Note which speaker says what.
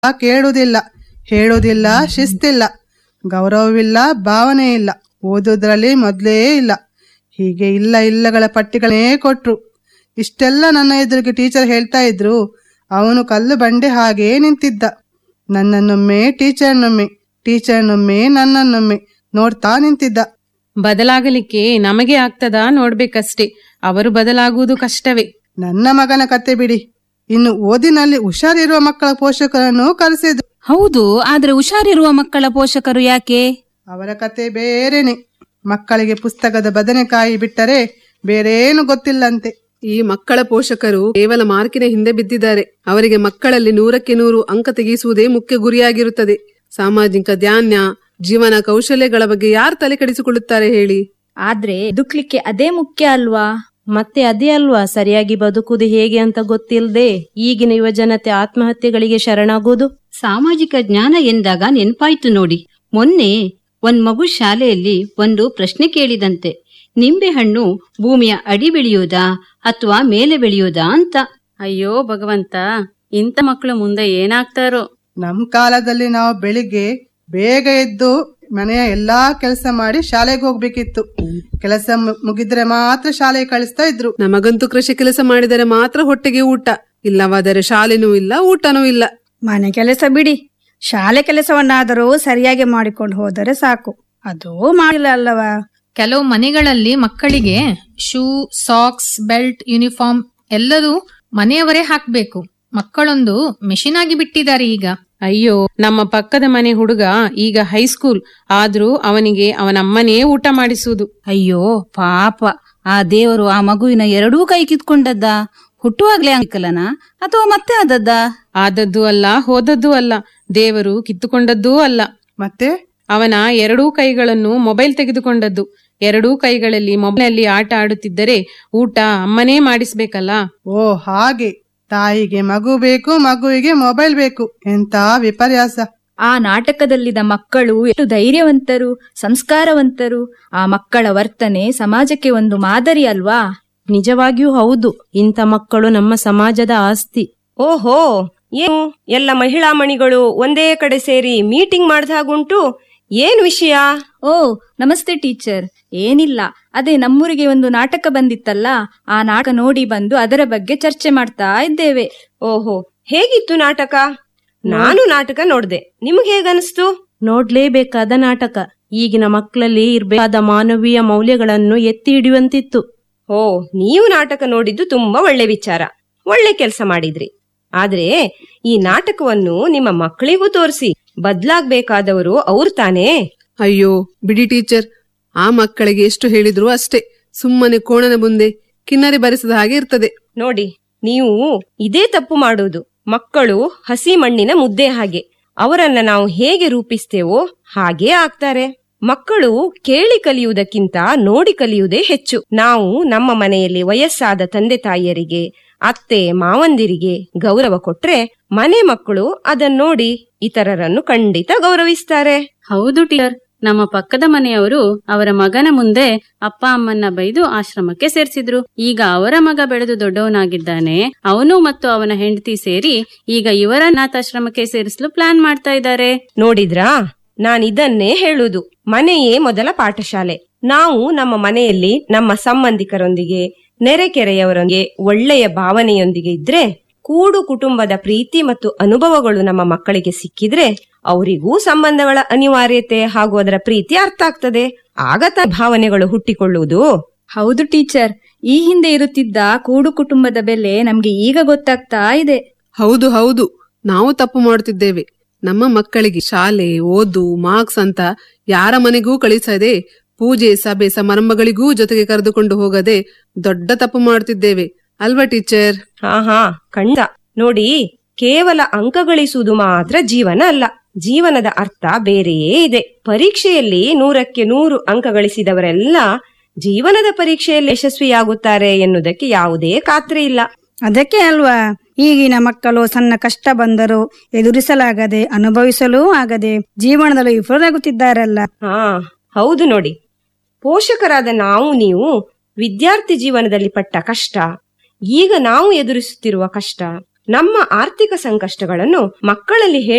Speaker 1: ಕೇಳುವುದಿಲ್ಲ ಹೇಳುವುದಿಲ್ಲ ಶಿಸ್ತಿಲ್ಲ ಗೌರವವಿಲ್ಲ ಭಾವನೆ ಇಲ್ಲ ಓದುವುದರಲ್ಲಿ ಮೊದಲೇ ಇಲ್ಲ ಹೀಗೆ ಇಲ್ಲ ಇಲ್ಲಗಳ ಪಟ್ಟಿಗಳೇ ಕೊಟ್ರು ಇಷ್ಟೆಲ್ಲ ನನ್ನ ಎದುರಿಗೆ ಟೀಚರ್ ಹೇಳ್ತಾ ಇದ್ರು ಅವನು ಕಲ್ಲು ಬಂಡೆ ಹಾಗೇ ನಿಂತಿದ್ದ ನನ್ನನ್ನೊಮ್ಮೆ ಟೀಚರ್ನೊಮ್ಮೆ ಟೀಚರ್ನೊಮ್ಮೆ ನನ್ನನ್ನೊಮ್ಮೆ ನೋಡ್ತಾ ನಿಂತಿದ್ದ
Speaker 2: ಬದಲಾಗಲಿಕ್ಕೆ ನಮಗೆ ಆಗ್ತದಾ ನೋಡ್ಬೇಕಷ್ಟೇ ಅವರು ಬದಲಾಗುವುದು ಕಷ್ಟವೇ
Speaker 1: ನನ್ನ ಮಗನ ಕತೆ ಬಿಡಿ ಇನ್ನು ಓದಿನಲ್ಲಿ ಹುಷಾರಿರುವ ಮಕ್ಕಳ ಪೋಷಕರನ್ನು ಕರೆಸಿದ್ರು
Speaker 3: ಹೌದು ಆದ್ರೆ ಹುಷಾರಿರುವ ಮಕ್ಕಳ ಪೋಷಕರು ಯಾಕೆ
Speaker 1: ಅವರ ಕತೆ ಬೇರೆನೆ ಮಕ್ಕಳಿಗೆ ಪುಸ್ತಕದ ಬದನೆಕಾಯಿ ಬಿಟ್ಟರೆ ಬೇರೇನು ಗೊತ್ತಿಲ್ಲಂತೆ
Speaker 4: ಈ ಮಕ್ಕಳ ಪೋಷಕರು ಕೇವಲ ಮಾರ್ಕಿನ ಹಿಂದೆ ಬಿದ್ದಿದ್ದಾರೆ ಅವರಿಗೆ ಮಕ್ಕಳಲ್ಲಿ ನೂರಕ್ಕೆ ನೂರು ಅಂಕ ತೆಗೆಸುವುದೇ ಮುಖ್ಯ ಗುರಿಯಾಗಿರುತ್ತದೆ ಸಾಮಾಜಿಕ ಧ್ಯಾನ ಜೀವನ ಕೌಶಲ್ಯಗಳ ಬಗ್ಗೆ ಯಾರು ತಲೆ ಕೆಡಿಸಿಕೊಳ್ಳುತ್ತಾರೆ ಹೇಳಿ
Speaker 5: ಆದ್ರೆ ಬದುಕ್ಲಿಕ್ಕೆ ಅದೇ ಮುಖ್ಯ ಅಲ್ವಾ
Speaker 6: ಮತ್ತೆ ಅದೇ ಅಲ್ವಾ ಸರಿಯಾಗಿ ಬದುಕುವುದು ಹೇಗೆ ಅಂತ ಗೊತ್ತಿಲ್ಲದೆ ಈಗಿನ ಯುವ ಜನತೆ ಆತ್ಮಹತ್ಯೆಗಳಿಗೆ ಶರಣಾಗುವುದು
Speaker 7: ಸಾಮಾಜಿಕ ಜ್ಞಾನ ಎಂದಾಗ ನೆನ್ಪಾಯ್ತು ನೋಡಿ ಮೊನ್ನೆ ಒಂದ್ ಮಗು ಶಾಲೆಯಲ್ಲಿ ಒಂದು ಪ್ರಶ್ನೆ ಕೇಳಿದಂತೆ ನಿಂಬೆಹಣ್ಣು ಭೂಮಿಯ ಅಡಿ ಬೆಳೆಯೋದಾ ಅಥವಾ ಮೇಲೆ ಬೆಳೆಯೋದಾ ಅಂತ
Speaker 2: ಅಯ್ಯೋ ಭಗವಂತ ಇಂಥ ಮಕ್ಕಳು ಮುಂದೆ ಏನಾಗ್ತಾರೋ
Speaker 1: ನಮ್ ಕಾಲದಲ್ಲಿ ನಾವು ಬೆಳಿಗ್ಗೆ ಬೇಗ ಎದ್ದು ಮನೆಯ ಎಲ್ಲಾ ಕೆಲಸ ಮಾಡಿ ಶಾಲೆಗೆ ಹೋಗ್ಬೇಕಿತ್ತು ಕೆಲಸ ಮು- ಮುಗಿದ್ರೆ ಮಾತ್ರ ಶಾಲೆಗೆ ಕಳಿಸ್ತಾ ಇದ್ರು
Speaker 4: ನಮಗಂತೂ ಕೃಷಿ ಕೆಲಸ ಮಾಡಿದರೆ ಮಾತ್ರ ಹೊಟ್ಟೆಗೆ ಊಟ ಇಲ್ಲವಾದರೆ ಶಾಲೆನೂ ಇಲ್ಲ ಊಟನೂ ಇಲ್ಲ
Speaker 8: ಮನೆ ಕೆಲಸ ಬಿಡಿ ಶಾಲೆ ಕೆಲಸವನ್ನಾದರೂ ಸರಿಯಾಗಿ ಮಾಡಿಕೊಂಡು ಹೋದರೆ ಸಾಕು ಅದು ಮಾಡಿಲ್ಲ ಅಲ್ಲವಾ
Speaker 9: ಕೆಲವು ಮನೆಗಳಲ್ಲಿ ಮಕ್ಕಳಿಗೆ ಶೂ ಸಾಕ್ಸ್ ಬೆಲ್ಟ್ ಯೂನಿಫಾರ್ಮ್ ಎಲ್ಲದೂ ಮನೆಯವರೇ ಹಾಕ್ಬೇಕು ಮಕ್ಕಳೊಂದು ಮೆಷಿನ್ ಆಗಿ ಬಿಟ್ಟಿದ್ದಾರೆ ಈಗ
Speaker 2: ಅಯ್ಯೋ ನಮ್ಮ ಪಕ್ಕದ ಮನೆ ಹುಡುಗ ಈಗ ಹೈಸ್ಕೂಲ್ ಆದ್ರೂ ಅವನಿಗೆ ಅವನಮ್ಮನೇ ಊಟ ಮಾಡಿಸುವುದು
Speaker 3: ಅಯ್ಯೋ ಪಾಪ ಆ ದೇವರು ಆ ಮಗುವಿನ ಎರಡೂ ಕೈ ಕಿತ್ಕೊಂಡದ್ದ ಹುಟ್ಟುವಾಗ್ಲೇ ಅಂಕಲನ ಅಥವಾ ಮತ್ತೆ ಆದದ್ದ
Speaker 2: ಆದದ್ದು ಅಲ್ಲ ಹೋದದ್ದು ಅಲ್ಲ ದೇವರು ಕಿತ್ತುಕೊಂಡದ್ದೂ ಅಲ್ಲ
Speaker 1: ಮತ್ತೆ
Speaker 2: ಅವನ ಎರಡೂ ಕೈಗಳನ್ನು ಮೊಬೈಲ್ ತೆಗೆದುಕೊಂಡದ್ದು ಎರಡೂ ಕೈಗಳಲ್ಲಿ ಮೊಬೈಲ್ನಲ್ಲಿ ಆಟ ಆಡುತ್ತಿದ್ದರೆ ಊಟ ಅಮ್ಮನೇ ಮಾಡಿಸ್ಬೇಕಲ್ಲ
Speaker 1: ಓ ಹಾಗೆ ತಾಯಿಗೆ ಮಗು ಬೇಕು ಮಗುವಿಗೆ ಮೊಬೈಲ್ ಬೇಕು ಎಂತ ವಿಪರ್ಯಾಸ
Speaker 5: ಆ ನಾಟಕದಲ್ಲಿದ್ದ ಮಕ್ಕಳು ಎಷ್ಟು ಧೈರ್ಯವಂತರು ಸಂಸ್ಕಾರವಂತರು ಆ ಮಕ್ಕಳ ವರ್ತನೆ ಸಮಾಜಕ್ಕೆ ಒಂದು ಮಾದರಿ ಅಲ್ವಾ
Speaker 6: ನಿಜವಾಗಿಯೂ ಹೌದು ಇಂಥ ಮಕ್ಕಳು ನಮ್ಮ ಸಮಾಜದ ಆಸ್ತಿ
Speaker 10: ಓಹೋ ಏನು ಎಲ್ಲ ಮಹಿಳಾ ಮಣಿಗಳು ಒಂದೇ ಕಡೆ ಸೇರಿ ಮೀಟಿಂಗ್ ಮಾಡ್ದ ಹಾಗುಂಟು ಏನ್ ವಿಷಯ
Speaker 5: ಓ ನಮಸ್ತೆ ಟೀಚರ್ ಏನಿಲ್ಲ ಅದೇ ನಮ್ಮೂರಿಗೆ ಒಂದು ನಾಟಕ ಬಂದಿತ್ತಲ್ಲ ಆ ನಾಟಕ ನೋಡಿ ಬಂದು ಅದರ ಬಗ್ಗೆ ಚರ್ಚೆ ಮಾಡ್ತಾ ಇದ್ದೇವೆ
Speaker 10: ಓಹೋ ಹೇಗಿತ್ತು ನಾಟಕ ನಾನು ನಾಟಕ ನೋಡ್ದೆ ನಿಮ್ಗೆ ಹೇಗನ್ಸ್ತು
Speaker 6: ನೋಡ್ಲೇಬೇಕಾದ ನಾಟಕ ಈಗಿನ ಮಕ್ಕಳಲ್ಲಿ ಇರ್ಬೇಕಾದ ಮಾನವೀಯ ಮೌಲ್ಯಗಳನ್ನು ಎತ್ತಿ ಹಿಡಿಯುವಂತಿತ್ತು
Speaker 10: ಓ ನೀವು ನಾಟಕ ನೋಡಿದ್ದು ತುಂಬಾ ಒಳ್ಳೆ ವಿಚಾರ ಒಳ್ಳೆ ಕೆಲಸ ಮಾಡಿದ್ರಿ ಆದ್ರೆ ಈ ನಾಟಕವನ್ನು ನಿಮ್ಮ ಮಕ್ಕಳಿಗೂ ತೋರಿಸಿ ಬದ್ಲಾಗ್ಬೇಕಾದವರು ಅವ್ರು ತಾನೇ
Speaker 4: ಅಯ್ಯೋ ಬಿಡಿ ಟೀಚರ್ ಆ ಮಕ್ಕಳಿಗೆ ಎಷ್ಟು ಹೇಳಿದ್ರು ಅಷ್ಟೇ ಸುಮ್ಮನೆ ಕೋಣನ ಮುಂದೆ ಕಿನ್ನರಿ ಬರಿಸದ ಹಾಗೆ ಇರ್ತದೆ
Speaker 10: ನೋಡಿ ನೀವು ಇದೇ ತಪ್ಪು ಮಾಡುವುದು ಮಕ್ಕಳು ಹಸಿ ಮಣ್ಣಿನ ಮುದ್ದೆ ಹಾಗೆ ಅವರನ್ನ ನಾವು ಹೇಗೆ ರೂಪಿಸ್ತೇವೋ ಹಾಗೇ ಆಗ್ತಾರೆ ಮಕ್ಕಳು ಕೇಳಿ ಕಲಿಯುವುದಕ್ಕಿಂತ ನೋಡಿ ಕಲಿಯುವುದೇ ಹೆಚ್ಚು ನಾವು ನಮ್ಮ ಮನೆಯಲ್ಲಿ ವಯಸ್ಸಾದ ತಂದೆ ತಾಯಿಯರಿಗೆ ಅತ್ತೆ ಮಾವಂದಿರಿಗೆ ಗೌರವ ಕೊಟ್ರೆ ಮನೆ ಮಕ್ಕಳು ಅದನ್ನ ನೋಡಿ ಇತರರನ್ನು ಖಂಡಿತ ಗೌರವಿಸ್ತಾರೆ
Speaker 2: ಹೌದು ಟೀಚರ್ ನಮ್ಮ ಪಕ್ಕದ ಮನೆಯವರು ಅವರ ಮಗನ ಮುಂದೆ ಅಪ್ಪ ಅಮ್ಮನ್ನ ಬೈದು ಆಶ್ರಮಕ್ಕೆ ಸೇರ್ಸಿದ್ರು ಈಗ ಅವರ ಮಗ ಬೆಳೆದು ದೊಡ್ಡವನಾಗಿದ್ದಾನೆ ಅವನು ಮತ್ತು ಅವನ ಹೆಂಡತಿ ಸೇರಿ ಈಗ ಇವರ ಅನಾಥಾಶ್ರಮಕ್ಕೆ ಸೇರಿಸಲು ಪ್ಲಾನ್ ಮಾಡ್ತಾ ಇದ್ದಾರೆ
Speaker 10: ನೋಡಿದ್ರಾ ನಾನಿದನ್ನೇ ಹೇಳುವುದು ಮನೆಯೇ ಮೊದಲ ಪಾಠಶಾಲೆ ನಾವು ನಮ್ಮ ಮನೆಯಲ್ಲಿ ನಮ್ಮ ಸಂಬಂಧಿಕರೊಂದಿಗೆ ನೆರೆಕೆರೆಯವರೊಂದಿಗೆ ಒಳ್ಳೆಯ ಭಾವನೆಯೊಂದಿಗೆ ಇದ್ರೆ ಕೂಡು ಕುಟುಂಬದ ಪ್ರೀತಿ ಮತ್ತು ಅನುಭವಗಳು ನಮ್ಮ ಮಕ್ಕಳಿಗೆ ಸಿಕ್ಕಿದ್ರೆ ಅವರಿಗೂ ಸಂಬಂಧಗಳ ಅನಿವಾರ್ಯತೆ ಹಾಗೂ ಅದರ ಪ್ರೀತಿ ಅರ್ಥ ಆಗ್ತದೆ ಆಗ ತ ಭಾವನೆಗಳು ಹುಟ್ಟಿಕೊಳ್ಳುವುದು
Speaker 5: ಹೌದು ಟೀಚರ್ ಈ ಹಿಂದೆ ಇರುತ್ತಿದ್ದ ಕೂಡು ಕುಟುಂಬದ ಬೆಲೆ ನಮ್ಗೆ ಈಗ ಗೊತ್ತಾಗ್ತಾ ಇದೆ
Speaker 4: ಹೌದು ಹೌದು ನಾವು ತಪ್ಪು ಮಾಡುತ್ತಿದ್ದೇವೆ ನಮ್ಮ ಮಕ್ಕಳಿಗೆ ಶಾಲೆ ಓದು ಮಾರ್ಕ್ಸ್ ಅಂತ ಯಾರ ಮನೆಗೂ ಕಳಿಸದೆ ಪೂಜೆ ಸಭೆ ಸಮಾರಂಭಗಳಿಗೂ ಜೊತೆಗೆ ಕರೆದುಕೊಂಡು ಹೋಗದೆ ದೊಡ್ಡ ತಪ್ಪು ಮಾಡುತ್ತಿದ್ದೇವೆ ಅಲ್ವಾ ಟೀಚರ್
Speaker 10: ಹಾ ಹಾ ಖಂಡಿತ ನೋಡಿ ಕೇವಲ ಅಂಕ ಗಳಿಸುವುದು ಮಾತ್ರ ಜೀವನ ಅಲ್ಲ ಜೀವನದ ಅರ್ಥ ಬೇರೆಯೇ ಇದೆ ಪರೀಕ್ಷೆಯಲ್ಲಿ ನೂರಕ್ಕೆ ನೂರು ಅಂಕ ಗಳಿಸಿದವರೆಲ್ಲ ಜೀವನದ ಪರೀಕ್ಷೆಯಲ್ಲಿ ಯಶಸ್ವಿಯಾಗುತ್ತಾರೆ ಎನ್ನುವುದಕ್ಕೆ ಯಾವುದೇ ಖಾತ್ರಿ ಇಲ್ಲ
Speaker 8: ಅದಕ್ಕೆ ಅಲ್ವಾ ಈಗಿನ ಮಕ್ಕಳು ಸಣ್ಣ ಕಷ್ಟ ಬಂದರೂ ಎದುರಿಸಲಾಗದೆ ಅನುಭವಿಸಲೂ ಆಗದೆ ಜೀವನದಲ್ಲಿ ವಿಫಲರಾಗುತ್ತಿದ್ದಾರಲ್ಲ
Speaker 10: ಹಾ ಹೌದು ನೋಡಿ ಪೋಷಕರಾದ ನಾವು ನೀವು ವಿದ್ಯಾರ್ಥಿ ಜೀವನದಲ್ಲಿ ಪಟ್ಟ ಕಷ್ಟ ಈಗ ನಾವು ಎದುರಿಸುತ್ತಿರುವ ಕಷ್ಟ ನಮ್ಮ ಆರ್ಥಿಕ ಸಂಕಷ್ಟಗಳನ್ನು ಮಕ್ಕಳಲ್ಲಿ